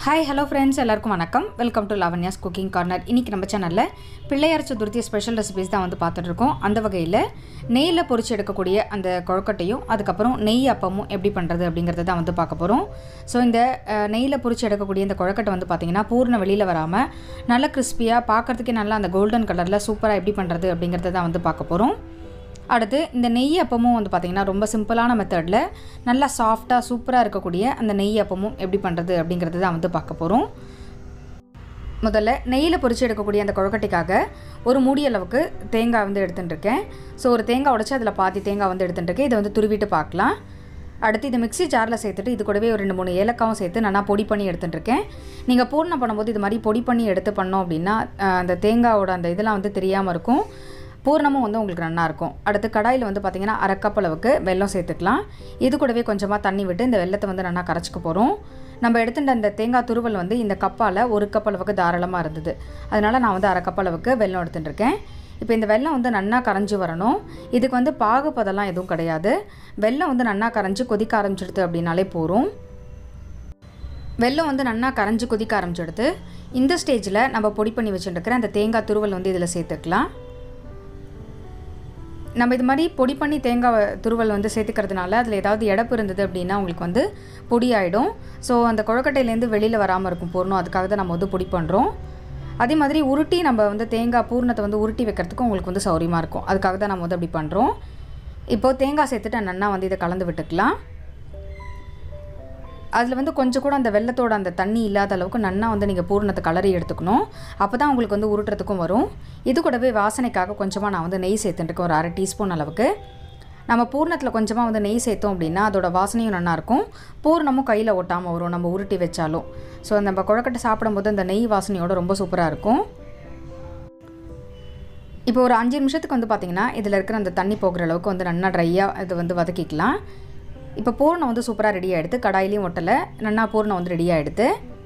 hi hello friends எல்லாருக்கும் வணக்கம் welcome to Lavanya's cooking corner இன்றைக்கி நம்ம சேனலில் பிள்ளையார் சதுர்த்தி ஸ்பெஷல் ரெசிபிஸ் தான் வந்து பார்த்துட்டு இருக்கோம் அந்த வகையில் நெய்யில் பொரிச்சு எடுக்கக்கூடிய அந்த கொழுக்கட்டையும் அதுக்கப்புறம் நெய் அப்பமும் எப்படி பண்ணுறது அப்படிங்கிறத தான் வந்து பார்க்க போகிறோம் ஸோ இந்த அஹ், நெய்யில் பொரிச்சு எடுக்கக்கூடிய இந்த கொழுக்கட்டை வந்து பார்த்திங்கன்னா பூர்ண வெளியில் வராமல் நல்ல கிறிஸ்பியாக பார்க்குறதுக்கே நல்லா அந்த கோல்டன் கலரில் சூப்பராக எப்படி பண்ணுறது அப்படிங்கிறத தான் வந்து பார்க்க போகிறோம் அடுத்து இந்த நெய் அப்பமும் வந்து பார்த்திங்கன்னா ரொம்ப சிம்பிளான மெத்தடில் நல்லா சாஃப்டாக சூப்பராக இருக்கக்கூடிய அந்த நெய் அப்பமும் எப்படி பண்ணுறது அப்படிங்கிறது தான் வந்து பார்க்க போகிறோம் முதல்ல நெய்யில் பொரிச்சு எடுக்கக்கூடிய அந்த கொழுக்கட்டைக்காக ஒரு மூடி அளவுக்கு தேங்காய் வந்து எடுத்துகிட்டு இருக்கேன் ஸோ ஒரு தேங்காய் உடச்சி அதில் பாதி தேங்காய் வந்து எடுத்துகிட்டு இருக்கேன் இதை வந்து துருவிட்டு பார்க்கலாம் அடுத்து இதை மிக்ஸி ஜாரில் சேர்த்துட்டு இது கூடவே ஒரு ரெண்டு மூணு ஏலக்காவும் சேர்த்து நான் பொடி பண்ணி எடுத்துகிட்டு இருக்கேன் நீங்கள் பூர்ணம் பண்ணும்போது இது மாதிரி பொடி பண்ணி எடுத்து பண்ணோம் அப்படின்னா அஹ், அந்த தேங்காவோட அந்த இதெல்லாம் வந்து தெரியாமல் இருக்கும் பூர்ணமும் வந்து உங்களுக்கு நல்லா இருக்கும் அடுத்து கடாயில் வந்து பார்த்திங்கன்னா அரை கப் அளவுக்கு வெல்லம் சேர்த்துக்கலாம் இது கூடவே கொஞ்சமாக தண்ணி விட்டு இந்த வெள்ளத்தை வந்து நல்லா கரைச்சிக்க போகிறோம் நம்ம எடுத்துட்ட அந்த தேங்காய் துருவல் வந்து இந்த கப்பால் ஒரு கப் அளவுக்கு தாராளமாக இருந்தது அதனால் நான் வந்து அரை கப் அளவுக்கு வெல்லம் எடுத்துட்டு இருக்கேன் இப்போ இந்த வெல்லம் வந்து நன்னா கரைஞ்சி வரணும் இதுக்கு வந்து பாகுபதெல்லாம் எதுவும் கிடையாது வெல்லம் வந்து நன்னா கரைஞ்சி கொதிக்க ஆரம்பிச்சிடுது அப்படின்னாலே போதும் வெல்லம் வந்து நன்னா கரைஞ்சி கொதிக்க ஆரம்பிச்சிடுது இந்த ஸ்டேஜில் நம்ம பொடி பண்ணி வச்சுட்டுருக்கிற அந்த தேங்காய் துருவல் வந்து இதில் சேர்த்துக்கலாம் நம்ம இது மாதிரி பொடி பண்ணி தேங்காய் துருவல் வந்து சேர்த்துக்கிறதுனால அதில் ஏதாவது இடப்பு இருந்தது அப்படின்னா உங்களுக்கு வந்து பொடி ஆகிடும் ஸோ அந்த கொழக்கட்டையிலேருந்து வெளியில் வராமல் இருக்கும் பூர்ணம் அதுக்காக தான் நம்ம வந்து பொடி பண்ணுறோம் அதே மாதிரி உருட்டி நம்ம வந்து தேங்காய் பூர்ணத்தை வந்து உருட்டி வைக்கிறதுக்கு உங்களுக்கு வந்து சௌரியமாக இருக்கும் அதுக்காக தான் நம்ம வந்து அப்படி பண்ணுறோம் இப்போது தேங்காய் சேர்த்துட்டு நன்னா வந்து இதை கலந்து விட்டுக்கலாம் அதில் வந்து கொஞ்சம் கூட அந்த வெள்ளத்தோட அந்த தண்ணி இல்லாத அளவுக்கு நன்னா வந்து நீங்கள் பூரணத்தை கலரி எடுத்துக்கணும் அப்போ தான் உங்களுக்கு வந்து உருட்டுறதுக்கும் வரும் இது கூடவே வாசனைக்காக கொஞ்சமாக நான் வந்து நெய் சேர்த்துட்டுருக்கேன் ஒரு அரை டீஸ்பூன் அளவுக்கு நம்ம பூர்ணத்தில் கொஞ்சமாக வந்து நெய் சேர்த்தோம் அப்படின்னா அதோட வாசனையும் நல்லாயிருக்கும் பூர்ணமும் கையில் ஒட்டாமல் வரும் நம்ம உருட்டி வச்சாலும் ஸோ நம்ம குழக்கட்டை சாப்பிடும்போது அந்த நெய் வாசனையோட ரொம்ப சூப்பராக இருக்கும் இப்போ ஒரு அஞ்சு நிமிஷத்துக்கு வந்து பார்த்திங்கன்னா இதில் இருக்கிற அந்த தண்ணி போகிற அளவுக்கு வந்து நல்லா ட்ரையாக இது வந்து வதக்கிக்கலாம் இப்போ பூர்ணம் வந்து சூப்பராக ரெடி ஆகிடுது கடாயிலையும் ஒட்டலை நன்னா பூர்ணம் வந்து ரெடி ஆகிடுது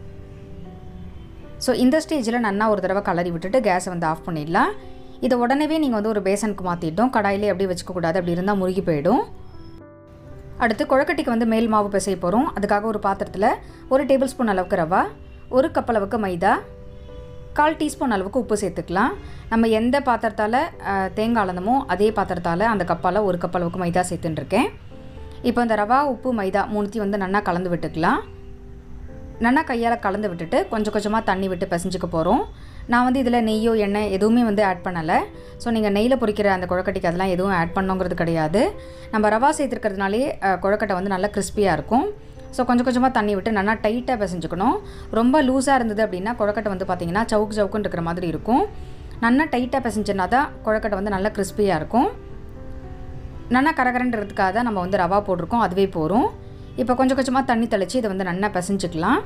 ஸோ இந்த ஸ்டேஜில் நன்னா ஒரு தடவை கலரி விட்டுட்டு கேஸை வந்து ஆஃப் பண்ணிடலாம் இதை உடனே நீங்கள் வந்து ஒரு பேசனுக்கு மாற்றிட்டோம் கடாயிலே அப்படியே வச்சுக்கக்கூடாது அப்படி இருந்தால் முருகி போயிடும் அடுத்து குழக்கட்டிக்கு வந்து மேல் மாவு பிசைய போகிறோம் அதுக்காக ஒரு பாத்திரத்தில் ஒரு டேபிள் ஸ்பூன் அளவுக்கு ரவா ஒரு கப் அளவுக்கு மைதா கால் டீஸ்பூன் அளவுக்கு உப்பு சேர்த்துக்கலாம் நம்ம எந்த பாத்திரத்தால் அஹ், தேங்காய் அளந்தமோ அதே பாத்திரத்தால் அந்த கப்பால் ஒரு கப் அளவுக்கு மைதா சேர்த்துட்டுருக்கேன் இப்போ இந்த ரவா உப்பு மைதா மூணுத்தையும் வந்து நல்லா கலந்து விட்டுக்கலாம் நல்லா கையால் கலந்து விட்டுட்டு கொஞ்சம் கொஞ்சமாக தண்ணி விட்டு பிசைஞ்சுக்க போகிறோம் நான் வந்து இதில் நெய்யோ எண்ணெய் எதுவுமே வந்து ஆட் பண்ணலை ஸோ நீங்கள் நெய்யில் பொரிக்கிற அந்த குழக்கட்டைக்கு அதெல்லாம் எதுவும் ஆட் பண்ணோங்கிறது கிடையாது நம்ம ரவா சேர்த்துருக்கிறதுனாலே அஹ், குழக்கட்டை வந்து நல்லா கிறிஸ்பியாக இருக்கும் ஸோ கொஞ்சம் கொஞ்சமாக தண்ணி விட்டு நல்லா டைட்டாக பிசைஞ்சுக்கணும் ரொம்ப லூஸாக இருந்தது அப்படின்னா குழக்கட்டை வந்து பார்த்திங்கன்னா சவுக்கு சவுக்குன்னு இருக்கிற மாதிரி இருக்கும் நல்லா டைட்டாக பிசைஞ்சுனா தான் குழக்கட்டை வந்து நல்லா கிறிஸ்பியாக இருக்கும் நல்லா கரகரன்றதுக்காக தான் நம்ம வந்து ரவா போட்டிருக்கோம் அதுவே போகிறோம் இப்போ கொஞ்சம் கொஞ்சமாக தண்ணி தெளித்து இதை வந்து நல்லா பிசைஞ்சுக்கலாம்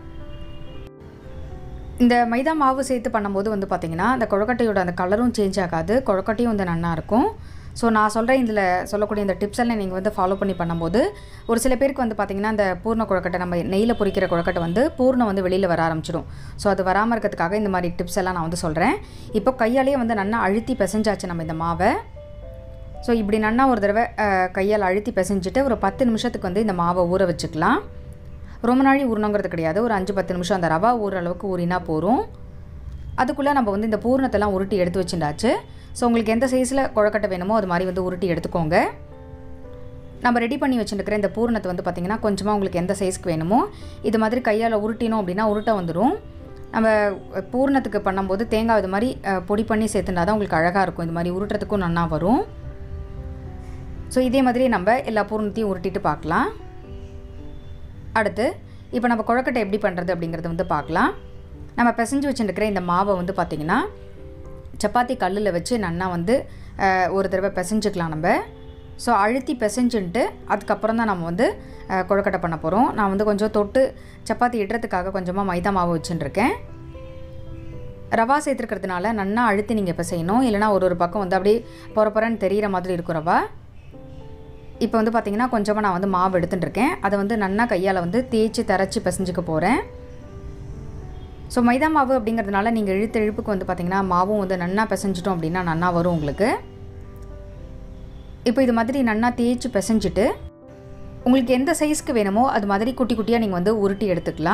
இந்த மைதா மாவு சேர்த்து பண்ணும்போது வந்து பார்த்திங்கன்னா அந்த கொழக்கட்டையோட அந்த கலரும் சேஞ்ச் ஆகாது கொழக்கட்டையும் வந்து நல்லா இருக்கும் ஸோ நான் சொல்கிறேன் இதில் சொல்லக்கூடிய இந்த டிப்ஸ் எல்லாம் நீங்கள் வந்து ஃபாலோ பண்ணி பண்ணும்போது ஒரு சில பேருக்கு வந்து பார்த்திங்கன்னா அந்த பூர்ண கொழக்கட்டை நம்ம நெய்யில் பொரிக்கிற கொழக்கட்டை வந்து பூர்ணம் வந்து வெளியில் வர ஆரம்பிச்சிடும் ஸோ அது வராமல் இருக்கிறதுக்காக இந்த மாதிரி டிப்ஸ் எல்லாம் நான் வந்து சொல்கிறேன் இப்போ கையாலேயே வந்து நல்லா அழுத்தி பிசைஞ்சாச்சு நம்ம இந்த மாவை ஸோ இப்படி நன்னா ஒரு தடவை அஹ், கையால் அழுத்தி பிசைஞ்சிட்டு ஒரு பத்து நிமிஷத்துக்கு வந்து இந்த மாவை ஊற வச்சுக்கலாம் ரொம்ப நாளி ஊறணுங்கிறது கிடையாது ஒரு அஞ்சு பத்து நிமிஷம் அந்த ரவா ஊற அளவுக்கு ஊறினா போதும் அதுக்குள்ளே நம்ம வந்து இந்த பூரணத்தெல்லாம் உருட்டி எடுத்து வச்சுட்டாச்சு ஸோ உங்களுக்கு எந்த சைஸில் குழக்கட்டை வேணுமோ அது மாதிரி வந்து உருட்டி எடுத்துக்கோங்க நம்ம ரெடி பண்ணி வச்சுருக்கிற இந்த பூரணத்தை வந்து பார்த்திங்கன்னா கொஞ்சமாக உங்களுக்கு எந்த சைஸ்க்கு வேணுமோ இது மாதிரி கையால் உருட்டினோம் அப்படின்னா உருட்ட வந்துடும் நம்ம பூரணத்துக்கு பண்ணும்போது தேங்காய் இது மாதிரி அஹ், பொடி பண்ணி சேர்த்துனா தான் உங்களுக்கு அழகாக இருக்கும் இது மாதிரி உருட்டுறதுக்கும் நல்லா வரும் ஸோ இதே மாதிரி நம்ம எல்லா பூரணத்தையும் உருட்டிட்டு பார்க்கலாம் அடுத்து இப்போ நம்ம குழக்கட்டை எப்படி பண்ணுறது அப்படிங்கிறத வந்து பார்க்கலாம் நம்ம பிசைஞ்சு வச்சுருக்கிற இந்த மாவை வந்து பார்த்திங்கன்னா சப்பாத்தி கல்லில் வச்சு நன்னா வந்து அஹ், ஒரு தடவை பிசைஞ்சுக்கலாம் நம்ம ஸோ அழுத்தி பிசைஞ்சுன்ட்டு அதுக்கப்புறம் தான் நம்ம வந்து அஹ், கொழுக்கட்டை பண்ண போகிறோம் நான் வந்து கொஞ்சம் தொட்டு சப்பாத்தி இடுறதுக்காக கொஞ்சமாக மைதா மாவு வச்சுட்டுருக்கேன் ரவா சேர்த்துருக்கிறதுனால நன்னா அழுத்தி நீங்கள் பிசையணும் இல்லைனா ஒரு ஒரு பக்கம் வந்து அப்படியே பொற பொறன்னு தெரிகிற மாதிரி இருக்கும் ரவா இப்போ வந்து பார்த்திங்கன்னா கொஞ்சமாக நான் வந்து மாவு எடுத்துட்டு இருக்கேன் அதை வந்து நன்னா கையால் வந்து தேய்ச்சி தரைச்சி பிசைஞ்சுக்க போகிறேன் ஸோ மைதா மாவு அப்படிங்கிறதுனால நீங்கள் இழுத்து இழுப்புக்கு வந்து பார்த்திங்கன்னா மாவும் வந்து நன்னா பிசைஞ்சிட்டோம் அப்படின்னா நன்னா வரும் உங்களுக்கு இப்போ இது மாதிரி நன்னா தேய்ச்சி பிசைஞ்சிட்டு உங்களுக்கு எந்த சைஸ்க்கு வேணுமோ அது மாதிரி குட்டி குட்டியாக நீங்கள் வந்து உருட்டி எடுத்துக்கலாம்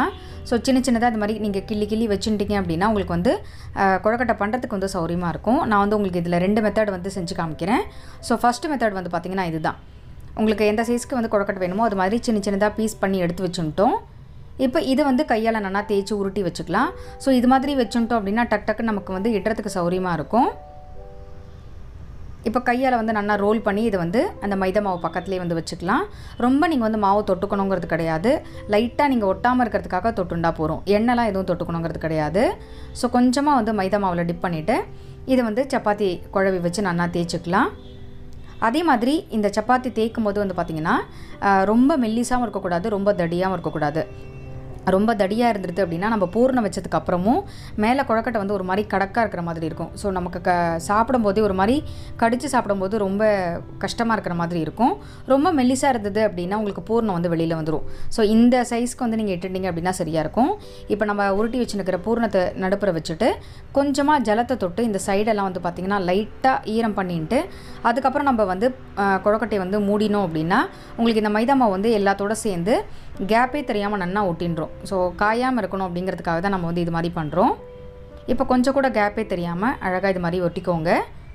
ஸோ சின்ன சின்னதாக இந்த மாதிரி நீங்கள் கிள்ளி கிள்ளி வச்சுட்டீங்க அப்படின்னா உங்களுக்கு வந்து அஹ், கொழுக்கட்டை பண்ணுறதுக்கு வந்து சௌரியமாக இருக்கும் நான் வந்து உங்களுக்கு இதில் ரெண்டு மெத்தட் வந்து செஞ்சு காமிக்கிறேன் ஸோ ஃபஸ்ட்டு மெத்தட் வந்து பார்த்திங்கன்னா இதுதான் உங்களுக்கு எந்த சைஸ்க்கு வந்து கொழுக்கட்டை வேணுமோ அது மாதிரி சின்ன சின்னதாக பீஸ் பண்ணி எடுத்து வச்சுட்டோம் இப்போ இது வந்து கையால் நல்லா தேய்ச்சி உருட்டி வச்சுக்கலாம் ஸோ இது மாதிரி வச்சுட்டோம் அப்படின்னா டக் டக்கு நமக்கு வந்து இடுறதுக்கு சௌரியமாக இருக்கும் இப்போ கையால் வந்து நல்லா ரோல் பண்ணி இதை வந்து அந்த மைதா மாவு பக்கத்துலேயே வந்து வச்சுக்கலாம் ரொம்ப நீங்கள் வந்து மாவு தொட்டுக்கணுங்கிறது கிடையாது லைட்டாக நீங்கள் ஒட்டாமல் இருக்கிறதுக்காக தொட்டுண்டா போகிறோம் எண்ணெய்லாம் எதுவும் தொட்டுக்கணுங்கிறது கிடையாது ஸோ கொஞ்சமாக வந்து மைதா மாவில் டிப் பண்ணிவிட்டு இதை வந்து சப்பாத்தி குழவி வச்சு நல்லா தேய்ச்சிக்கலாம் அதே மாதிரி இந்த சப்பாத்தி தேய்க்கும் போது வந்து பார்த்திங்கன்னா ஆஹ், ரொம்ப மெல்லிசாவும் இருக்கக்கூடாது ரொம்ப தடியாகவும் இருக்கக்கூடாது ரொம்ப தடியாக இருந்துருது அப்படின்னா நம்ம பூர்ணம் வச்சதுக்கு அப்புறமும் மேலே குழக்கட்டை வந்து ஒரு மாதிரி கடக்காக இருக்கிற மாதிரி இருக்கும் ஸோ நமக்கு க சாப்பிடும்போதே ஒரு மாதிரி கடித்து சாப்பிடும்போது ரொம்ப கஷ்டமாக இருக்கிற மாதிரி இருக்கும் ரொம்ப மெல்லிசாக இருந்தது அப்படின்னா உங்களுக்கு பூர்ணம் வந்து வெளியில் வந்துடும் ஸோ இந்த சைஸ்க்கு வந்து நீங்கள் இட்டுட்டீங்க அப்படின்னா சரியாக இருக்கும் இப்போ நம்ம உருட்டி வச்சுருக்கிற பூர்ணத்தை நடுப்புற வச்சுட்டு கொஞ்சமாக ஜலத்தை தொட்டு இந்த சைடெல்லாம் வந்து பார்த்திங்கன்னா லைட்டாக ஈரம் பண்ணிட்டு அதுக்கப்புறம் நம்ம வந்து ஆஹ், கொழுக்கட்டையை வந்து மூடினோம் அப்படின்னா உங்களுக்கு இந்த மைதா மாவு வந்து எல்லாத்தோட சேர்ந்து கேப்பே தெரியாமல் நன்னா ஒட்டின்றோம் ஸோ காயாமல் இருக்கணும் அப்படிங்கிறதுக்காக தான் நம்ம வந்து இது மாதிரி பண்ணுறோம் இப்போ கொஞ்சம் கூட கேப்பே தெரியாமல் அழகாக இது மாதிரி ஒட்டிக்கோங்க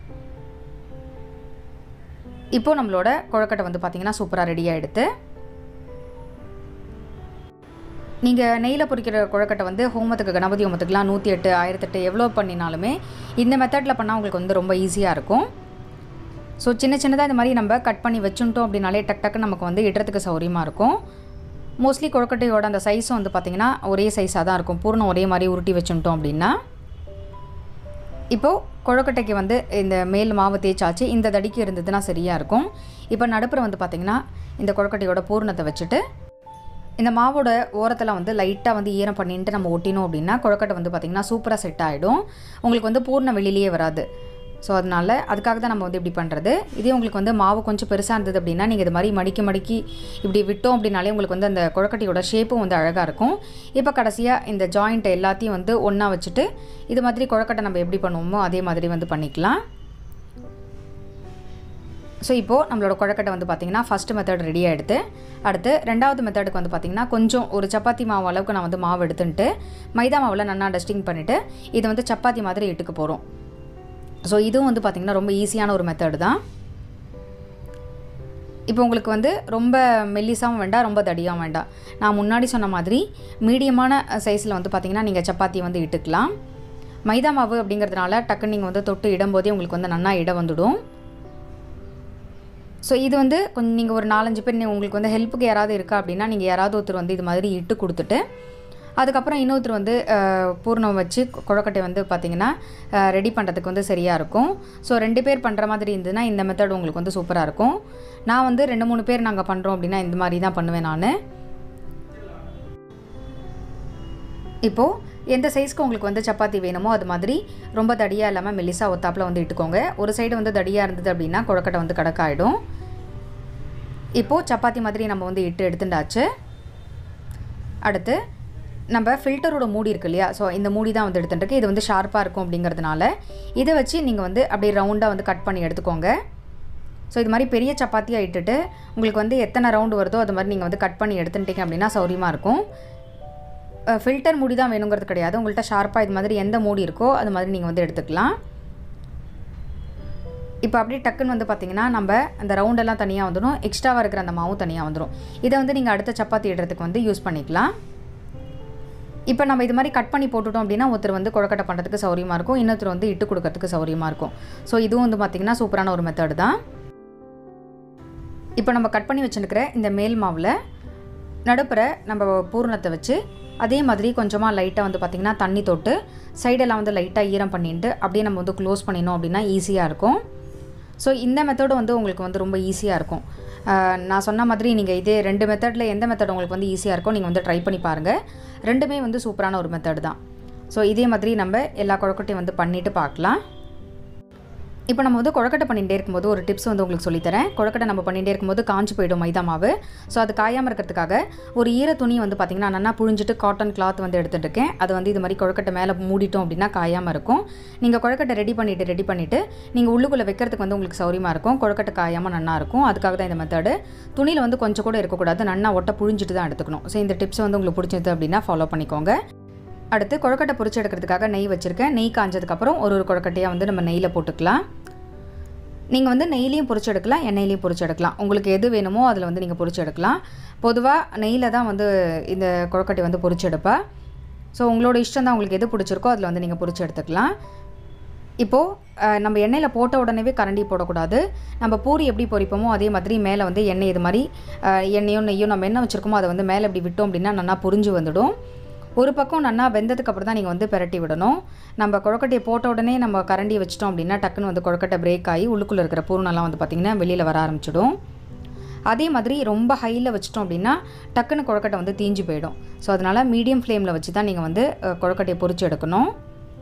இப்போ நம்மளோட கொழுக்கட்டை வந்து பார்த்திங்கன்னா சூப்பராக ரெடி ஆகிடுது நீங்கள் நெய்யில் பொரிக்கிற கொழுக்கட்டை வந்து ஹோமத்துக்கு கணபதி ஹோமத்துக்குலாம் நூற்றி எட்டு ஆயிரத்தெட்டு எவ்வளோ பண்ணினாலுமே இந்த மெத்தடில் பண்ணால் உங்களுக்கு வந்து ரொம்ப ஈஸியாக இருக்கும் ஸோ சின்ன சின்னதாக இந்த மாதிரி நம்ம கட் பண்ணி வச்சுட்டோம் அப்படின்னாலே டக் டக்கு நமக்கு வந்து இடுறதுக்கு சௌரியமாக இருக்கும் மோஸ்ட்லி கொழுக்கட்டையோட அந்த சைஸும் வந்து பார்த்திங்கன்னா ஒரே சைஸாக தான் இருக்கும் பூர்ணம் ஒரே மாதிரி உருட்டி வச்சுட்டோம் அப்படின்னா இப்போது கொழுக்கட்டைக்கு வந்து இந்த மேல் மாவு தேய்ச்சாச்சு இந்த தடிக்கு இருந்ததுன்னா சரியாக இருக்கும் இப்போ நடுப்புற வந்து பார்த்திங்கன்னா இந்த கொழுக்கட்டையோட பூர்ணத்தை வச்சுட்டு இந்த மாவோட ஓரத்தில் வந்து லைட்டாக வந்து ஈரம் பண்ணிட்டு நம்ம ஒட்டினோம் அப்படின்னா கொழுக்கட்டை வந்து பார்த்திங்கன்னா சூப்பராக செட் ஆகிடும் உங்களுக்கு வந்து பூர்ண வெளியிலேயே வராது ஸோ அதனால் அதுக்காக தான் நம்ம வந்து இப்படி பண்ணுறது இதே உங்களுக்கு வந்து மாவு கொஞ்சம் பெருசாக இருந்தது அப்படின்னா நீங்கள் இது மாதிரி மடிக்கி மடிக்கி இப்படி விட்டோம் அப்படின்னாலே உங்களுக்கு வந்து அந்த கொழுக்கட்டையோட ஷேப்பும் வந்து அழகாக இருக்கும் இப்போ கடைசியாக இந்த ஜாயிண்ட் எல்லாத்தையும் வந்து ஒன்றா வச்சுட்டு இது மாதிரி கொழுக்கட்டை நம்ம எப்படி பண்ணுவோமோ அதே மாதிரி வந்து பண்ணிக்கலாம் ஸோ இப்போது நம்மளோட கொழக்கட்டை வந்து பார்த்திங்கன்னா ஃபஸ்ட்டு மெத்தட் ரெடி ஆகிடுது அடுத்து ரெண்டாவது மெத்தடுக்கு வந்து பார்த்திங்கன்னா கொஞ்சம் ஒரு சப்பாத்தி மாவு அளவுக்கு நான் வந்து மாவு எடுத்துன்ட்டு மைதா மாவில் நல்லா டஸ்டிங் பண்ணிவிட்டு இதை வந்து சப்பாத்தி மாதிரி இட்டுக்க போகிறோம் ஸோ இதுவும் வந்து பார்த்திங்கன்னா ரொம்ப ஈஸியான ஒரு மெத்தடு தான் இப்போ உங்களுக்கு வந்து ரொம்ப மெல்லிசாவும் வேண்டாம் ரொம்ப தடியாகவும் வேண்டாம் நான் முன்னாடி சொன்ன மாதிரி மீடியமான சைஸில் வந்து பார்த்திங்கன்னா நீங்கள் சப்பாத்தி வந்து இட்டுக்கலாம் மைதா மாவு அப்படிங்கிறதுனால டக்குன்னு நீங்கள் வந்து தொட்டு இடும்போதே உங்களுக்கு வந்து நல்லா இடம் வந்துடும் ஸோ இது வந்து கொஞ்சம் நீங்கள் ஒரு நாலஞ்சு பேர் நீ- உங்களுக்கு வந்து ஹெல்ப்புக்கு யாராவது இருக்கா அப்படின்னா நீங்கள் யாராவது ஒருத்தர் வந்து இது மாதிரி இட்டு கொடுத்துட்டு அதுக்கப்புறம் இன்னொருத்தர் வந்து அஹ், பூர்ணம் வச்சு கொ- கொழுக்கட்டை வந்து பார்த்திங்கன்னா ரெடி பண்ணுறதுக்கு வந்து சரியாக இருக்கும் ஸோ ரெண்டு பேர் பண்ணுற மாதிரி இருந்ததுன்னா இந்த மெத்தட் உங்களுக்கு வந்து சூப்பராக இருக்கும் நான் வந்து ரெண்டு மூணு பேர் நாங்கள் பண்ணுறோம் அப்படின்னா இந்த மாதிரி தான் பண்ணுவேன் நான் இப்போது எந்த சைஸ்க்கு உங்களுக்கு வந்து சப்பாத்தி வேணுமோ அது மாதிரி ரொம்ப தடியாக இல்லாமல் மெல்லிசா ஒத்தாப்பில் வந்து இட்டுக்கோங்க ஒரு சைடு வந்து தடியாக இருந்தது அப்படின்னா கொழக்கட்டை வந்து கடக்காயிடும் இப்போது சப்பாத்தி மாதிரி நம்ம வந்து இட்டு எடுத்துட்டாச்சு அடுத்து நம்ம ஃபில்டரோட மூடி இருக்கு இல்லையா ஸோ இந்த மூடி தான் வந்து எடுத்துட்டுருக்கு இது வந்து ஷார்ப்பாக இருக்கும் அப்படிங்கிறதுனால இதை வச்சு நீங்கள் வந்து அப்படியே ரவுண்டாக வந்து கட் பண்ணி எடுத்துக்கோங்க ஸோ இது மாதிரி பெரிய சப்பாத்தியாக இட்டுட்டு உங்களுக்கு வந்து எத்தனை ரவுண்டு வருதோ அது மாதிரி நீங்கள் வந்து கட் பண்ணி எடுத்துட்டீங்க அப்படின்னா சௌரியமாக இருக்கும் ஃபில்டர் மூடி தான் வேணுங்கிறது கிடையாது உங்கள்கிட்ட ஷார்ப்பாக இது மாதிரி எந்த மூடி இருக்கோ அது மாதிரி நீங்கள் வந்து எடுத்துக்கலாம் இப்போ அப்படியே டக்குன்னு வந்து பார்த்தீங்கன்னா நம்ம அந்த ரவுண்டெல்லாம் தனியாக வந்துடும் எக்ஸ்ட்ராவாக இருக்கிற அந்த மாவும் தனியாக வந்துடும் இதை வந்து நீங்கள் அடுத்த சப்பாத்தி இடுறதுக்கு வந்து யூஸ் பண்ணிக்கலாம் இப்போ நம்ம இது மாதிரி கட் பண்ணி போட்டுட்டோம் அப்படின்னா ஒருத்தர் வந்து கொழக்கட்டை பண்ணுறதுக்கு சௌரியமாக இருக்கும் இன்னொருத்தர் வந்து இட்டு கொடுக்கறதுக்கு சௌரியமாக இருக்கும் ஸோ இதுவும் வந்து பார்த்திங்கன்னா சூப்பரான ஒரு மெத்தடு தான் இப்போ நம்ம கட் பண்ணி வச்சுருக்கிற இந்த மேல் மாவில் நடுப்புற நம்ம பூரணத்தை வச்சு அதே மாதிரி கொஞ்சமாக லைட்டாக வந்து பார்த்திங்கன்னா தண்ணி தொட்டு சைடெல்லாம் வந்து லைட்டாக ஈரம் பண்ணிட்டு அப்படியே நம்ம வந்து க்ளோஸ் பண்ணினோம் அப்படின்னா ஈஸியாக இருக்கும் ஸோ இந்த மெத்தடு வந்து உங்களுக்கு வந்து ரொம்ப ஈஸியாக இருக்கும் ஆஹ் நான் சொன்ன மாதிரி நீங்கள் இதே ரெண்டு மெத்தடில் எந்த மெத்தட் உங்களுக்கு வந்து ஈஸியாக இருக்கோ நீங்கள் வந்து ட்ரை பண்ணி பாருங்கள் ரெண்டுமே வந்து சூப்பரான ஒரு மெத்தடு தான் ஸோ இதே மாதிரி நம்ம எல்லா குழக்கட்டையும் வந்து பண்ணிவிட்டு பார்க்கலாம் இப்போ நம்ம வந்து கொழக்கட்டை பண்ணிகிட்டே இருக்கும்போது ஒரு டிப்ஸ் வந்து உங்களுக்கு சொல்லித்தரேன் கொழக்கட்டை நம்ம பண்ணிகிட்டே இருக்கும்போது காஞ்சு போயிடும் மைதா மாவு ஸோ அது காயாமல் இருக்கிறதுக்காக ஒரு ஈர துணி வந்து பார்த்திங்கன்னா நல்லா புழிஞ்சிட்டு காட்டன் கிளாத் வந்து எடுத்துகிட்டு இருக்கேன் அது வந்து இது மாதிரி கொழக்கட்டை மேலே மூடிட்டோம் அப்படின்னா காயாமல் இருக்கும் நீங்கள் கொழக்கட்டை ரெடி பண்ணிவிட்டு ரெடி பண்ணிவிட்டு நீங்கள் உள்ளுக்குள்ளே வைக்கிறதுக்கு வந்து உங்களுக்கு சௌரியமாக இருக்கும் கொழக்கட்டை காயாமல் நல்லா இருக்கும் அதுக்காக தான் இந்த மெத்தடு துணியில் வந்து கொஞ்சம் கூட இருக்கக்கூடாது நல்லா ஒட்டை புழிஞ்சிட்டு தான் எடுத்துக்கணும் ஸோ இந்த டிப்ஸ் வந்து உங்களுக்கு பிடிச்சது அப்படின்னா ஃபாலோ பண்ணிக்கோங்க அடுத்து கொழக்கட்டை பொரிச்சு எடுக்கிறதுக்காக நெய் வச்சுருக்கேன் நெய் காஞ்சதுக்கப்புறம் ஒரு ஒரு கொழக்கட்டையாக வந்து நம்ம நெய்யில் போட்டுக்கலாம் நீங்கள் வந்து நெய்லையும் பொரிச்சு எடுக்கலாம் எண்ணெயிலையும் பொரிச்சு எடுக்கலாம் உங்களுக்கு எது வேணுமோ அதில் வந்து நீங்கள் பொரிச்சு எடுக்கலாம் பொதுவாக நெய்யில் தான் வந்து இந்த கொழக்கட்டை வந்து பொரிச்சு எடுப்பேன் ஸோ உங்களோட இஷ்டம் தான் உங்களுக்கு எது பிடிச்சிருக்கோ அதில் வந்து நீங்கள் பொரிச்சு எடுத்துக்கலாம் இப்போது நம்ம எண்ணெயில் போட்ட உடனே கரண்டி போடக்கூடாது நம்ம பூரி எப்படி பொரிப்போமோ அதே மாதிரி மேலே வந்து எண்ணெய் இது மாதிரி அஹ், எண்ணெயும் நெய்யும் நம்ம என்ன வச்சுருக்கோமோ அதை வந்து மேலே இப்படி விட்டோம் அப்படின்னா நல்லா புரிஞ்சு வந்துடும் ஒரு பக்கம் நல்லா வெந்ததுக்கு அப்புறம் தான் நீங்கள் வந்து பிரட்டி விடணும் நம்ம கொழக்கட்டையை போட்ட உடனே நம்ம கரண்டியை வச்சிட்டோம் அப்படின்னா டக்குன்னு வந்து கொழக்கட்டை பிரேக் ஆகி உள்ளுக்குள்ளே இருக்கிற பூர்ணெல்லாம் வந்து பார்த்திங்கன்னா வெளியில் வர ஆரம்பிச்சிடும் அதே மாதிரி ரொம்ப ஹையில் வச்சிட்டோம் அப்படின்னா டக்குன்னு கொழக்கட்டை வந்து தீஞ்சு போயிடும் ஸோ அதனால் மீடியம் ஃப்ளேமில் வச்சு தான் நீங்கள் வந்து அஹ், கொழக்கட்டையை பொரிச்சு எடுக்கணும்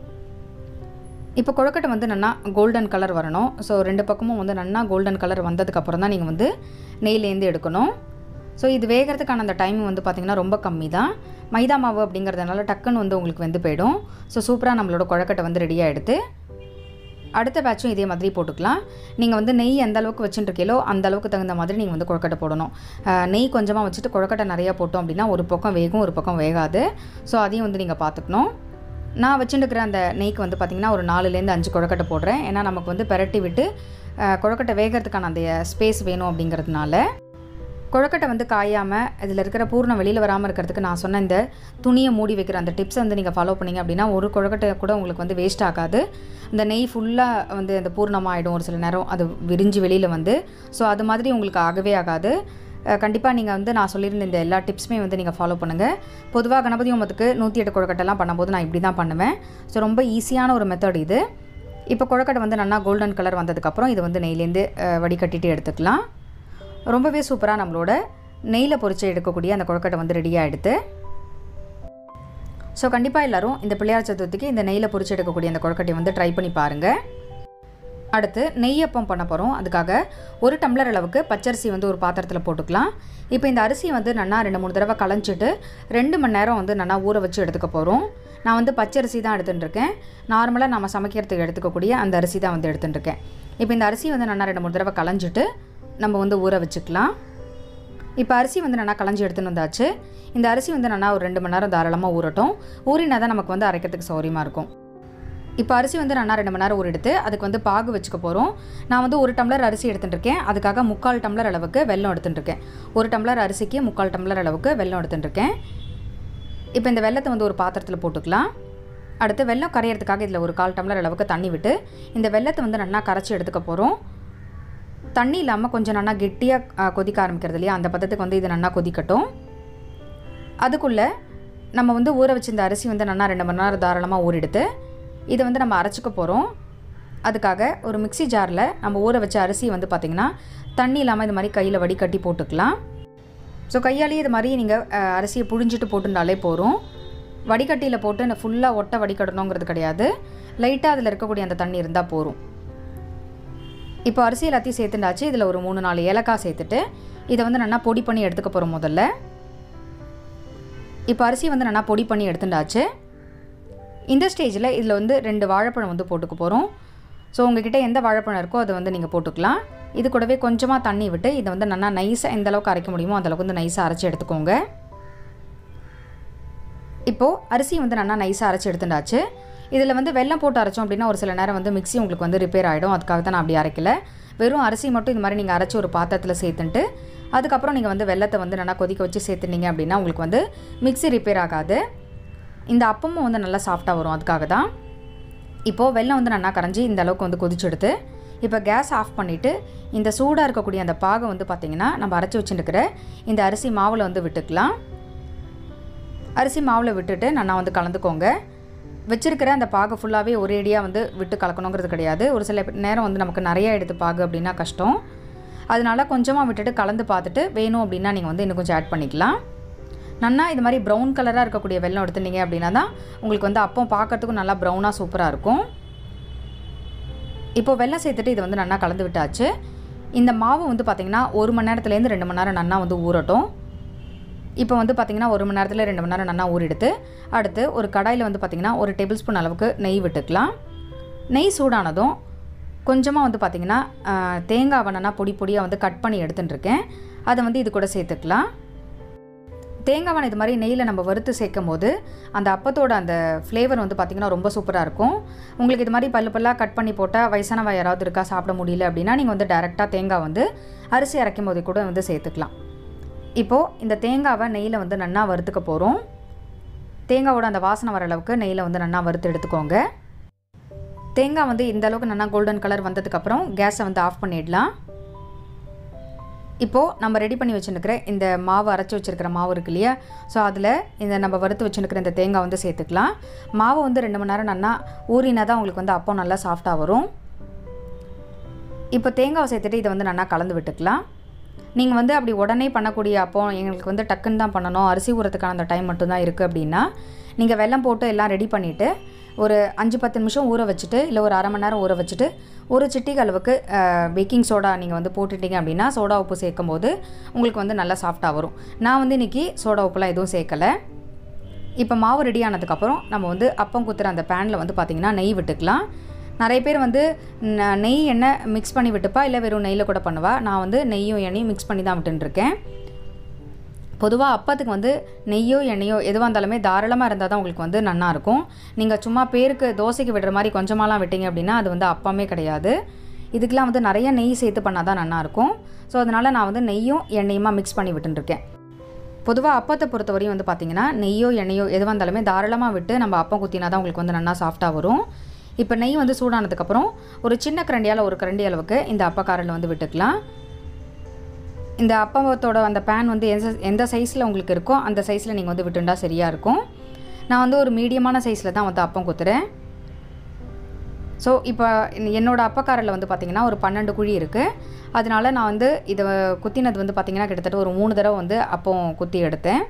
இப்போ கொழுக்கட்டை வந்து நல்லா கோல்டன் கலர் வரணும் ஸோ ரெண்டு பக்கமும் வந்து நல்லா கோல்டன் கலர் வந்ததுக்கப்புறம் தான் நீங்கள் வந்து நெய்லேருந்து எடுக்கணும் ஸோ இது வேகிறதுக்கான அந்த டைம் வந்து பார்த்திங்கன்னா ரொம்ப கம்மி தான் மைதா மாவு அப்படிங்கிறதுனால டக்குன்னு வந்து உங்களுக்கு வெந்து போயிடும் ஸோ சூப்பராக நம்மளோட கொழக்கட்டை வந்து ரெடியாக எடுத்து அடுத்த பேட்சும் இதே மாதிரி போட்டுக்கலாம் நீங்கள் வந்து நெய் எந்த அளவுக்கு வச்சுட்டுருக்கீங்களோ அந்த அளவுக்கு தகுந்த மாதிரி நீங்கள் வந்து கொழக்கட்டை போடணும் அஹ், நெய் கொஞ்சமாக வச்சுட்டு கொழக்கட்டை நிறையா போட்டோம் அப்படின்னா ஒரு பக்கம் வேகும் ஒரு பக்கம் வேகாது ஸோ அதையும் வந்து நீங்கள் பார்த்துக்கணும் நான் வச்சுட்டுருக்கிற அந்த நெய்க்கு வந்து பார்த்திங்கன்னா ஒரு நாலுலேருந்து அஞ்சு கொழக்கட்டை போடுறேன் ஏன்னா நமக்கு வந்து பெரட்டி விட்டு அஹ், கொழக்கட்டை வேகிறதுக்கான அந்த ஸ்பேஸ் வேணும் அப்படிங்கிறதுனால கொழக்கட்டை வந்து காயாமல் இதில் இருக்கிற பூர்ணம் வெளியில் வராமல் இருக்கிறதுக்கு நான் சொன்ன இந்த துணியை மூடி வைக்கிற அந்த டிப்ஸை வந்து நீங்கள் ஃபாலோ பண்ணீங்க அப்படின்னா ஒரு கொழக்கட்டை கூட உங்களுக்கு வந்து வேஸ்ட் ஆகாது இந்த நெய் ஃபுல்லாக வந்து அந்த பூர்ணமாகிடும் ஒரு சில நேரம் அது விரிஞ்சு வெளியில் வந்து ஸோ அது மாதிரி உங்களுக்கு ஆகவே ஆகாது கண்டிப்பாக நீங்கள் வந்து நான் சொல்லியிருந்த இந்த எல்லா டிப்ஸுமே வந்து நீங்கள் ஃபாலோ பண்ணுங்கள் பொதுவாக கணபதி ஹோமத்துக்கு நூற்றி எட்டு கொழக்கட்டைலாம் பண்ணும்போது நான் இப்படி தான் பண்ணுவேன் ஸோ ரொம்ப ஈஸியான ஒரு மெத்தட் இது இப்போ கொழக்கட்டை வந்து நல்லா கோல்டன் கலர் வந்ததுக்கப்புறம் இது வந்து நெய்லேருந்து அஹ், வடிகட்டிட்டு எடுத்துக்கலாம் ரொம்பவே சூப்பராக நம்மளோட நெய்யில் பொரிச்சு எடுக்கக்கூடிய அந்த கொழுக்கட்டை வந்து ரெடியாக எடுத்து ஸோ கண்டிப்பாக எல்லாரும் இந்த பிள்ளையார் சதுர்த்திக்கு இந்த நெய்யில் பொரிச்சு எடுக்கக்கூடிய அந்த கொழுக்கட்டையை வந்து ட்ரை பண்ணி பாருங்கள் அடுத்து நெய்யப்பம் பண்ண போகிறோம் அதுக்காக ஒரு டம்ளர் அளவுக்கு பச்சரிசி வந்து ஒரு பாத்திரத்தில் போட்டுக்கலாம் இப்போ இந்த அரிசி வந்து நல்லா ரெண்டு மூணு தடவை களைஞ்சிட்டு ரெண்டு மணி நேரம் வந்து நல்லா ஊற வச்சு எடுத்துக்க போகிறோம் நான் வந்து பச்சரிசி தான் எடுத்துகிட்டு இருக்கேன் நார்மலாக நம்ம சமைக்கிறதுக்கு எடுத்துக்கக்கூடிய அந்த அரிசி தான் வந்து எடுத்துகிட்டு இருக்கேன் இப்போ இந்த அரிசி வந்து நல்லா ரெண்டு மூணு தடவை களைஞ்சிட்டு நம்ம வந்து ஊற வச்சுக்கலாம் இப்போ அரிசி வந்து நல்லா களைஞ்சி எடுத்துன்னு வந்தாச்சு இந்த அரிசி வந்து நல்லா ஒரு ரெண்டு மணி நேரம் தாராளமாக ஊறட்டும் ஊறினா தான் நமக்கு வந்து அரைக்கிறதுக்கு சௌரியமாக இருக்கும் இப்போ அரிசி வந்து நல்லா ரெண்டு மணி நேரம் ஊற எடுத்து அதுக்கு வந்து பாகு வச்சுக்க போகிறோம் நான் வந்து ஒரு டம்ளர் அரிசி எடுத்துட்டு இருக்கேன் அதுக்காக முக்கால் டம்ளர் அளவுக்கு வெல்லம் எடுத்துட்டு இருக்கேன் ஒரு டம்ளர் அரிசிக்கு முக்கால் டம்ளர் அளவுக்கு வெல்லம் எடுத்துட்டு இருக்கேன் இப்போ இந்த வெல்லத்தை வந்து ஒரு பாத்திரத்தில் போட்டுக்கலாம் அடுத்து வெல்லம் கரையிறதுக்காக இதில் ஒரு கால் டம்ளர் அளவுக்கு தண்ணி விட்டு இந்த வெல்லத்தை வந்து நல்லா கரைச்சி எடுத்துக்க போகிறோம் தண்ணி இல்லாமல் கொஞ்சம் நல்லா கெட்டியாக கொதிக்க ஆரம்பிக்கிறது இல்லையா அந்த பதத்துக்கு வந்து இது நல்லா கொதிக்கட்டும் அதுக்குள்ளே நம்ம வந்து ஊற வச்சிருந்த அரிசி வந்து நல்லா ரெண்டு மணி நேரம் தாராளமாக ஊறிடுத்து இதை வந்து நம்ம அரைச்சிக்க போகிறோம் அதுக்காக ஒரு மிக்ஸி ஜாரில் நம்ம ஊற வச்ச அரிசி வந்து பார்த்திங்கன்னா தண்ணி இல்லாமல் இது மாதிரி கையில் வடிகட்டி போட்டுக்கலாம் ஸோ கையாலேயே இது மாதிரி நீங்கள் அரிசியை புழிஞ்சிட்டு போட்டுனாலே போதும் வடிகட்டியில் போட்டு ஃபுல்லாக ஒட்டை வடிகட்டணுங்கிறது கிடையாது லைட்டாக அதில் இருக்கக்கூடிய அந்த தண்ணி இருந்தால் போதும் இப்போ அரிசி எல்லாத்தையும் சேர்த்துண்டாச்சு இதில் ஒரு மூணு நாலு ஏலக்காய் சேர்த்துட்டு இதை வந்து நல்லா பொடி பண்ணி எடுத்துக்க போகிறோம் முதல்ல இப்போ அரிசி வந்து நல்லா பொடி பண்ணி எடுத்துட்டாச்சு இந்த ஸ்டேஜில் இதில் வந்து ரெண்டு வாழைப்பழம் வந்து போட்டுக்க போகிறோம் ஸோ உங்ககிட்ட எந்த வாழைப்பழம் இருக்கோ அதை வந்து நீங்கள் போட்டுக்கலாம் இது கூடவே கொஞ்சமாக தண்ணி விட்டு இதை வந்து நல்லா நைஸாக எந்த அளவுக்கு அரைக்க முடியுமோ அந்த அளவுக்கு வந்து நைஸாக அரைச்சி எடுத்துக்கோங்க இப்போது அரிசி வந்து நல்லா நைஸாக அரைச்சி எடுத்துட்டாச்சு இதில் வந்து வெல்லம் போட்டு அரைச்சோம் அப்படின்னா ஒரு சில நேரம் வந்து மிக்ஸி உங்களுக்கு வந்து ரிப்பேர் ஆகிடும் அதுக்காக தான் நான் அப்படி அரைக்கல வெறும் அரிசி மட்டும் இது மாதிரி நீங்கள் அரைச்சி ஒரு பாத்திரத்தில் சேர்த்துட்டு அதுக்கப்புறம் நீங்கள் வந்து வெள்ளத்தை வந்து நல்லா கொதிக்க வச்சு சேர்த்துனீங்க அப்படின்னா உங்களுக்கு வந்து மிக்ஸி ரிப்பேர் ஆகாது இந்த அப்பமும் வந்து நல்லா சாஃப்டாக வரும் அதுக்காக தான் இப்போது வெல்லம் வந்து நல்லா கரைஞ்சி இந்த அளவுக்கு வந்து கொதிச்செடுத்து இப்போ கேஸ் ஆஃப் பண்ணிவிட்டு இந்த சூடாக இருக்கக்கூடிய அந்த பாகை வந்து பார்த்திங்கன்னா நம்ம அரைச்சி வச்சுருக்கிற இந்த அரிசி மாவில் வந்து விட்டுக்கலாம் அரிசி மாவில் விட்டுட்டு நல்லா வந்து கலந்துக்கோங்க வச்சிருக்கிற அந்த பாகு ஃபுல்லாகவே ஒரேடியாக வந்து விட்டு கலக்கணுங்கிறது கிடையாது ஒரு சில நேரம் வந்து நமக்கு நிறைய எடுத்து பாகு அப்படின்னா கஷ்டம் அதனால கொஞ்சமாக விட்டுட்டு கலந்து பார்த்துட்டு வேணும் அப்படின்னா நீங்கள் வந்து இன்னும் கொஞ்சம் ஆட் பண்ணிக்கலாம் நல்லா இது மாதிரி ப்ரௌன் கலராக இருக்கக்கூடிய வெல்லம் எடுத்துட்டீங்க அப்படின்னா தான் உங்களுக்கு வந்து அப்பம் பார்க்கறதுக்கும் நல்லா ப்ரௌனாக சூப்பராக இருக்கும் இப்போ வெள்ளம் சேர்த்துட்டு இதை வந்து நல்லா கலந்து விட்டாச்சு இந்த மாவு வந்து பார்த்திங்கன்னா ஒரு மணி நேரத்துலேருந்து ரெண்டு மணி நேரம் நல்லா வந்து ஊறட்டும் இப்போ வந்து பார்த்திங்கன்னா ஒரு மணி நேரத்தில் ரெண்டு மணி நேரம் நல்லா ஊறிடுத்து அடுத்து ஒரு கடாயில் வந்து பார்த்திங்கன்னா ஒரு டேபிள் ஸ்பூன் அளவுக்கு நெய் விட்டுக்கலாம் நெய் சூடானதும் கொஞ்சமாக வந்து பார்த்திங்கன்னா ஆஹ், தேங்காவை நல்லா பொடி பொடியாக வந்து கட் பண்ணி எடுத்துட்டு இருக்கேன் அதை வந்து இது கூட சேர்த்துக்கலாம் தேங்காவை இது மாதிரி நெய்யில் நம்ம வறுத்து சேர்க்கும் போது அந்த அப்பத்தோட அந்த ஃப்ளேவர் வந்து பார்த்திங்கன்னா ரொம்ப சூப்பராக இருக்கும் உங்களுக்கு இது மாதிரி பல்லு பல்லாக கட் பண்ணி போட்டால் வயசானவ யாராவது இருக்கா சாப்பிட முடியல அப்படின்னா நீங்கள் வந்து டேரெக்டாக தேங்காய் வந்து அரிசி அரைக்கும் போது கூட வந்து சேர்த்துக்கலாம் இப்போது இந்த தேங்காவை நெய்யில் வந்து நன்னா வறுத்துக்க போகிறோம் தேங்காவோட அந்த வாசனை வர அளவுக்கு நெய்யில் வந்து நன்னா வறுத்து எடுத்துக்கோங்க தேங்காய் வந்து இந்த அளவுக்கு நல்லா கோல்டன் கலர் வந்ததுக்கப்புறம் கேஸை வந்து ஆஃப் பண்ணிடலாம் இப்போது நம்ம ரெடி பண்ணி வச்சுருக்கிற இந்த மாவு அரைச்சி வச்சுருக்கிற மாவு இருக்கு இல்லையா ஸோ அதில் இந்த நம்ம வறுத்து வச்சுருக்கிற இந்த தேங்காய் வந்து சேர்த்துக்கலாம் மாவு வந்து ரெண்டு மணி நேரம் நல்லா ஊறினா தான் உங்களுக்கு வந்து அப்போ நல்லா சாஃப்டாக வரும் இப்போ தேங்காவை சேர்த்துட்டு இதை வந்து நல்லா கலந்து விட்டுக்கலாம் நீங்கள் வந்து அப்படி உடனே பண்ணக்கூடிய அப்போ எங்களுக்கு வந்து டக்குன்னு தான் பண்ணணும் அரிசி ஊறத்துக்கான அந்த டைம் மட்டும்தான் இருக்குது அப்படின்னா நீங்கள் வெல்லம் போட்டு எல்லாம் ரெடி பண்ணிவிட்டு ஒரு அஞ்சு பத்து நிமிஷம் ஊற வச்சுட்டு இல்லை ஒரு அரை மணி நேரம் ஊற வச்சுட்டு ஒரு சிட்டிக்கு அளவுக்கு பேக்கிங் சோடா நீங்கள் வந்து போட்டுட்டீங்க அப்படின்னா சோடா உப்பு சேர்க்கும் போது உங்களுக்கு வந்து நல்லா சாஃப்டாக வரும் நான் வந்து இன்றைக்கி சோடா உப்புலாம் எதுவும் சேர்க்கலை இப்போ மாவு ரெடி ஆனதுக்கப்புறம் நம்ம வந்து அப்பம் குத்துற அந்த பேனில் வந்து பார்த்திங்கன்னா நெய் விட்டுக்கலாம் நிறைய பேர் வந்து ந- நெய் எண்ணெய் மிக்ஸ் பண்ணி விட்டுப்பா இல்லை வெறும் நெய்யில் கூட பண்ணுவா நான் வந்து நெய்யும் எண்ணெயும் மிக்ஸ் பண்ணி தான் விட்டுருக்கேன் பொதுவாக அப்பத்துக்கு வந்து நெய்யோ எண்ணெயோ எதுவாக இருந்தாலுமே தாராளமாக இருந்தால் தான் உங்களுக்கு வந்து நன்னா இருக்கும் நீங்கள் சும்மா பேருக்கு தோசைக்கு விடுற மாதிரி கொஞ்சமாலாம் விட்டீங்க அப்படின்னா அது வந்து அப்பமே கிடையாது இதுக்கெலாம் வந்து நிறைய நெய் சேர்த்து பண்ணால் தான் நல்லா இருக்கும் ஸோ அதனால் நான் வந்து நெய்யும் எண்ணெயுமா மிக்ஸ் பண்ணி விட்டுருக்கேன் பொதுவாக அப்பத்தை பொறுத்தவரையும் வந்து பார்த்திங்கன்னா நெய்யோ எண்ணெயோ எதுவாக இருந்தாலுமே தாராளமாக விட்டு நம்ம அப்பம் குத்தினா தான் உங்களுக்கு வந்து நல்லா சாஃப்டாக வரும் இப்போ நெய் வந்து சூடானதுக்கப்புறம் ஒரு சின்ன கரண்டியால் ஒரு கரண்டி அளவுக்கு இந்த அப்பக்காரில் வந்து விட்டுக்கலாம் இந்த அப்பத்தோட அந்த பேன் வந்து எந்த எந்த சைஸில் உங்களுக்கு இருக்கோ அந்த சைஸில் நீங்கள் வந்து விட்டுண்டா சரியாக இருக்கும் நான் வந்து ஒரு மீடியமான சைஸில் தான் வந்து அப்பம் குத்துறேன் ஸோ இப்போ என்னோட அப்பக்காரில் வந்து பார்த்திங்கன்னா ஒரு பன்னெண்டு குழி இருக்குது அதனால நான் வந்து இதை குத்தினது வந்து பார்த்திங்கன்னா கிட்டத்தட்ட ஒரு மூணு தடவை வந்து அப்பம் குத்தி எடுத்தேன்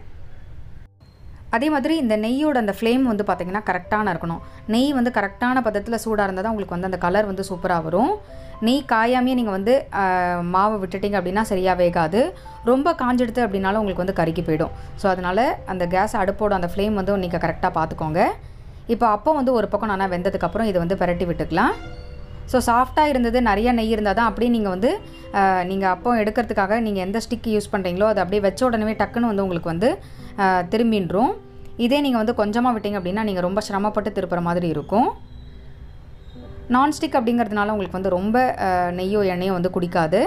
அதே மாதிரி இந்த நெய்யோட அந்த ஃப்ளேம் வந்து பார்த்திங்கன்னா கரெக்டான இருக்கணும் நெய் வந்து கரெக்டான பதத்தில் சூடாக இருந்தால் தான் உங்களுக்கு வந்து அந்த கலர் வந்து சூப்பராக வரும் நெய் காயாமே நீங்கள் வந்து ஆஹ், மாவை விட்டுட்டீங்க அப்படின்னா சரியாக வேகாது ரொம்ப காஞ்செடுத்து அப்படின்னாலும் உங்களுக்கு வந்து கருகி போயிடும் ஸோ அதனால் அந்த கேஸ் அடுப்போட அந்த ஃப்ளேம் வந்து நீங்கள் கரெக்டாக பார்த்துக்கோங்க இப்போ அப்போ வந்து ஒரு பக்கம் நல்லா வெந்ததுக்கப்புறம் இதை வந்து பிரட்டி விட்டுக்கலாம் ஸோ சாஃப்டாக இருந்தது நிறைய நெய் இருந்தால் தான் அப்படியே நீங்கள் வந்து நீங்கள் அப்போ எடுக்கிறதுக்காக நீங்கள் எந்த ஸ்டிக் யூஸ் பண்ணுறீங்களோ அது அப்படியே வச்ச உடனே டக்குன்னு வந்து உங்களுக்கு வந்து ஆஹ், திரும்பின்றும் இதே நீங்கள் வந்து கொஞ்சமாக விட்டீங்க அப்படின்னா நீங்கள் ரொம்ப சிரமப்பட்டு திருப்புற மாதிரி இருக்கும் நான்ஸ்டிக் அப்படிங்கிறதுனால உங்களுக்கு வந்து ரொம்ப ஆஹ், நெய்யோ எண்ணெயோ வந்து குடிக்காது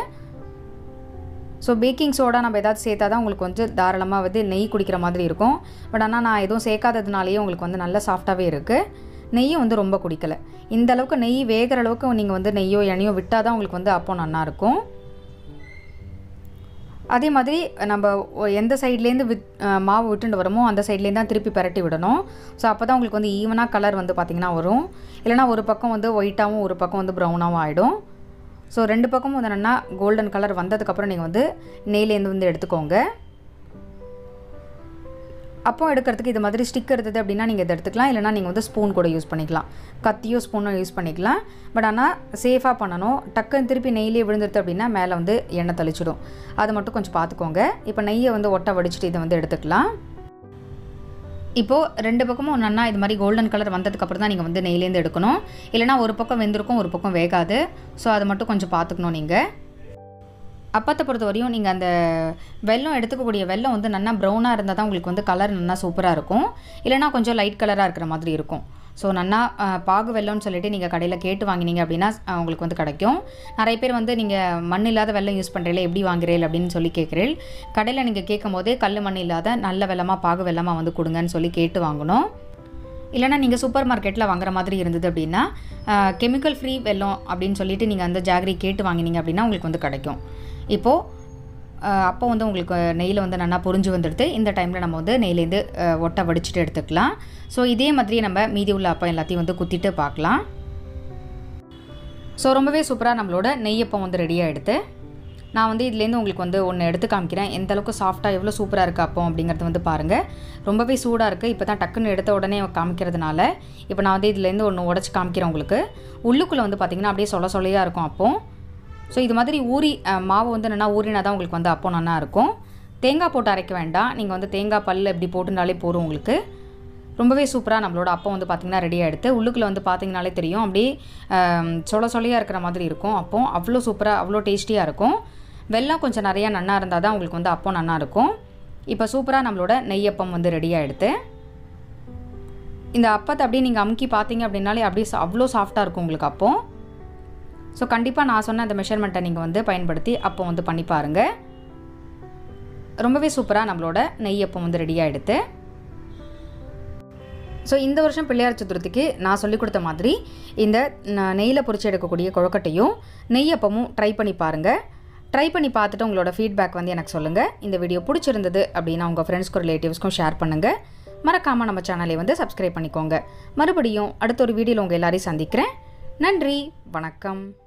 ஸோ பேக்கிங் சோடா நம்ம ஏதாவது சேர்த்தா தான் உங்களுக்கு வந்து தாராளமாக வந்து நெய் குடிக்கிற மாதிரி இருக்கும் பட் ஆனால் நான் எதுவும் சேர்க்காததுனாலேயே உங்களுக்கு வந்து நல்ல சாஃப்டாகவே இருக்குது நெய்யும் வந்து ரொம்ப குடிக்கலை இந்த அளவுக்கு நெய் வேகிற அளவுக்கு நீங்கள் வந்து நெய்யோ எண்ணெயோ விட்டால் தான் உங்களுக்கு வந்து அப்போ நல்லா இருக்கும் அதே மாதிரி நம்ம ஒ- எந்த சைட்லேருந்து வித் அஹ் மாவு விட்டுட்டு வரமோ அந்த சைட்லேருந்து தான் திருப்பி பரட்டி விடணும் ஸோ அப்போ தான் உங்களுக்கு வந்து ஈவனாக கலர் வந்து பார்த்திங்கன்னா வரும் இல்லைனா ஒரு பக்கம் வந்து ஒயிட்டாகவும் ஒரு பக்கம் வந்து ப்ரௌனாகவும் ஆகிடும் ஸோ ரெண்டு பக்கமும் வந்து என்னென்னா கோல்டன் கலர் வந்ததுக்கப்புறம் நீங்கள் வந்து நெய்லேருந்து வந்து எடுத்துக்கோங்க அப்போ எடுக்கிறதுக்கு இது மாதிரி ஸ்டிக் இருந்தது அப்படின்னா நீங்கள் இதை எடுத்துக்கலாம் இல்லைனா நீங்கள் வந்து ஸ்பூன் கூட யூஸ் பண்ணிக்கலாம் கத்தியோ ஸ்பூனோ யூஸ் பண்ணிக்கலாம் பட் ஆனால் சேஃபாக பண்ணணும் டக்குன்னு திருப்பி நெய்லேயே விழுந்துருது அப்படின்னா மேலே வந்து எண்ணெய் தெளிச்சிடும் அது மட்டும் கொஞ்சம் பார்த்துக்கோங்க இப்போ நெய்யை வந்து ஒட்ட வடிச்சிட்டு இதை வந்து எடுத்துக்கலாம் இப்போது ரெண்டு பக்கமும் நன்னா இது மாதிரி கோல்டன் கலர் வந்ததுக்கப்புறம் தான் நீங்கள் வந்து நெய்லேருந்து எடுக்கணும் இல்லைனா ஒரு பக்கம் வெந்திருக்கும் ஒரு பக்கம் வேகாது ஸோ அதை மட்டும் கொஞ்சம் பார்த்துக்கணும் நீங்கள் அப்பத்தை பொறுத்த வரையும் நீங்கள் அந்த வெல்லம் எடுத்துக்கக்கூடிய வெல்லம் வந்து நல்லா ப்ரௌனாக இருந்தால் தான் உங்களுக்கு வந்து கலர் நல்லா சூப்பராக இருக்கும் இல்லைனா கொஞ்சம் லைட் கலராக இருக்கிற மாதிரி இருக்கும் ஸோ நல்லா அஹ், பாகு வெல்லம்னு சொல்லிட்டு நீங்கள் கடையில் கேட்டு வாங்கினீங்க அப்படின்னா அஹ், உங்களுக்கு வந்து கிடைக்கும் நிறைய பேர் வந்து நீங்கள் மண் இல்லாத வெல்லம் யூஸ் பண்ணுறீங்களே எப்படி வாங்குறீள் அப்படின்னு சொல்லி கேட்குறீள் கடையில் நீங்கள் கேட்கும் போதே கல் மண் இல்லாத நல்ல வெல்லமாக பாகு வெல்லமாக வந்து கொடுங்கன்னு சொல்லி கேட்டு வாங்கணும் இல்லைனா நீங்கள் சூப்பர் மார்க்கெட்டில் வாங்குற மாதிரி இருந்தது அப்படின்னா கெமிக்கல் ஃப்ரீ வெல்லம் அப்படின்னு சொல்லிட்டு நீங்கள் அந்த ஜாகரி கேட்டு வாங்கினீங்க அப்படின்னா உங்களுக்கு வந்து கிடைக்கும் இப்போது அப்போ வந்து உங்களுக்கு நெய்யில் வந்து நல்லா பொரிஞ்சு வந்துடுது இந்த டைமில் நம்ம வந்து நெய்லேருந்து அஹ், ஒட்டை வடிச்சிட்டு எடுத்துக்கலாம் ஸோ இதே மாதிரி நம்ம மீதி உள்ள அப்பம் எல்லாத்தையும் வந்து குத்திட்டு பார்க்கலாம் ஸோ ரொம்பவே சூப்பராக நம்மளோட நெய்யப்பம் வந்து ரெடியாக எடுத்து நான் வந்து இதுலேருந்து உங்களுக்கு வந்து ஒன்று எடுத்து காமிக்கிறேன் எந்த அளவுக்கு சாஃப்டாக எவ்வளோ சூப்பராக இருக்குது அப்போ அப்படிங்கிறது வந்து பாருங்கள் ரொம்பவே சூடாக இருக்குது இப்போ தான் டக்குன்னு எடுத்த உடனே காமிக்கிறதுனால இப்போ நான் வந்து இதுலேருந்து ஒன்று உடச்சி காமிக்கிறேன் உங்களுக்கு உள்ளுக்குள்ளே வந்து பார்த்திங்கன்னா அப்படியே சொல்ல சொல்லையாக இருக்கும் அப்போ ஸோ இது மாதிரி ஊறி அஹ், மாவு வந்து நல்லா ஊறினா தான் உங்களுக்கு வந்து அப்போ நல்லா இருக்கும் தேங்காய் போட்டு அரைக்க வேண்டாம் நீங்கள் வந்து தேங்காய் பல் இப்படி போட்டுனாலே போதும் உங்களுக்கு ரொம்பவே சூப்பராக நம்மளோட அப்பம் வந்து பார்த்திங்கன்னா ரெடி ஆகிடுது உள்ளுக்குள்ளே வந்து பார்த்திங்கனாலே தெரியும் அப்படியே ஆம், சொல சொலையாக இருக்கிற மாதிரி இருக்கும் அப்போ அவ்வளோ சூப்பராக அவ்வளோ டேஸ்டியாக இருக்கும் வெல்லம் கொஞ்சம் நிறையா நன்னா இருந்தால் தான் உங்களுக்கு வந்து அப்பம் நன்னா இருக்கும் இப்போ சூப்பராக நம்மளோட நெய்யப்பம் வந்து ரெடி ஆகிடுது இந்த அப்பத்தை அப்படியே நீங்கள் அமுக்கி பார்த்தீங்க அப்படின்னாலே அப்படியே சா- அவ்வளோ சாஃப்டாக இருக்கும் உங்களுக்கு அப்போ ஸோ கண்டிப்பாக நான் சொன்ன அந்த மெஷர்மெண்ட்டை நீங்கள் வந்து பயன்படுத்தி அப்போ வந்து பண்ணி பாருங்கள் ரொம்பவே சூப்பராக நம்மளோட நெய்யப்பம் வந்து ரெடி ஆகிடுது ஸோ இந்த வருஷம் பிள்ளையார் சதுர்த்திக்கு நான் சொல்லிக் கொடுத்த மாதிரி இந்த ந- நெய்யில் பொரிச்சு எடுக்கக்கூடிய கொழுக்கட்டையும் நெய்யப்பமும் ட்ரை பண்ணி பாருங்கள் ட்ரை பண்ணி பார்த்துட்டு உங்களோட ஃபீட்பேக் வந்து எனக்கு சொல்லுங்கள் இந்த வீடியோ பிடிச்சிருந்தது அப்படின்னா உங்கள் ஃப்ரெண்ட்ஸ்க்கும் ரிலேட்டிவ்ஸ்க்கும் ஷேர் பண்ணுங்கள் மறக்காமல் நம்ம சேனலை வந்து சப்ஸ்கிரைப் பண்ணிக்கோங்க மறுபடியும் அடுத்த ஒரு வீடியோவில் உங்கள் எல்லாரையும் சந்திக்கிறேன் நன்றி வணக்கம்